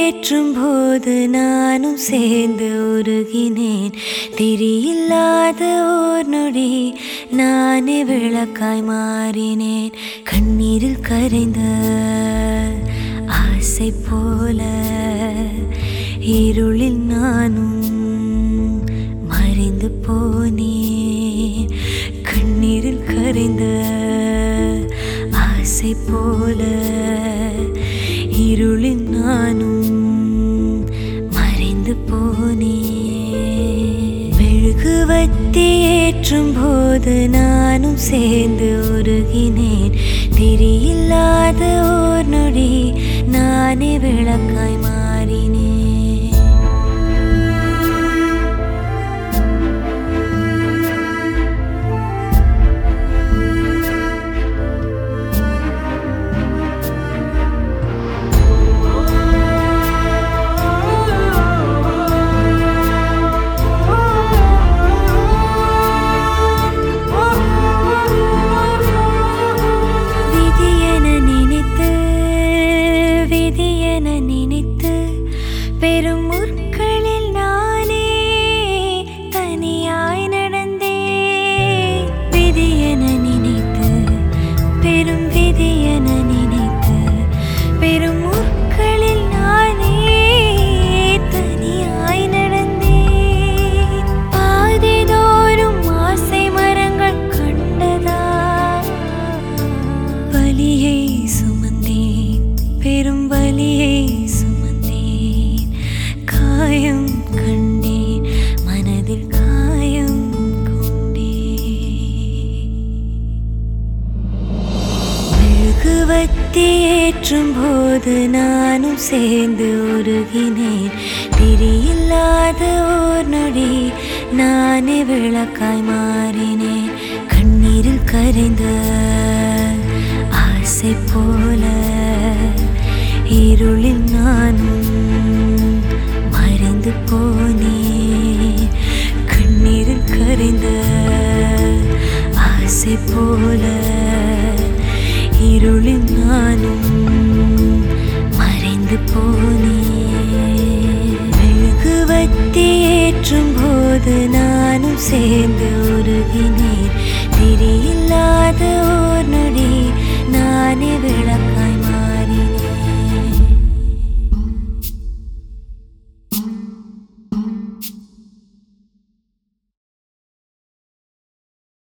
ஏற்றும் போது நானும் சேர்ந்து உருகினேன் திரியில்லாத ஓர் நொடி நானே விளக்காய் மாறினேன் கண்ணீரில் கரைந்த ஆசை போல இருளில் நானும் மறைந்து போனேன் கண்ணீரில் கரைந்த ஆசை போல இருளில் நானும் மறைந்து போனேன் மெழுகுவத்தி ஏற்றும் போது நானும் சேர்ந்து உருகினேன் திரியில்லாத ஓர் நொடி நானே விளக்காய் மாறினேன் விதியென நினைத்து விதியென நினைத்து பெரும் முற்களில் நானே தனியாய் நடந்தேன் விதியென நினைத்து பெரும் விதியென நினைத்து பெரும் முற்களில் நானே தனியாய் நடந்தேன் பாதைதோறும் ஆசை மரங்கள் கண்டதா வலியை சுமந்தேன் பெரும் வலியை சுமந்தேன் காயம் கண்டேன் மனதில் காயம் கொண்டேன் மெழுகுவத்தி ஏற்றும் போது நானும் சேர்ந்து உருகினேன் திரியில்லாத ஓர் நொடி நானே விளக்காய் மாறினேன் கண்ணீரில் கரைந்த ஆசை போல இருளில் நானும் மறைந்து போனேன் கண்ணீரில் கரைந்த ஆசை போல இருளில் நானும் மறைந்து போனேன் மெழுகுவத்தி ஏற்றும் போது நானும் சேர்ந்து உருகினேன் திரியில்லாத ஓர் நொடி நானே விளக்க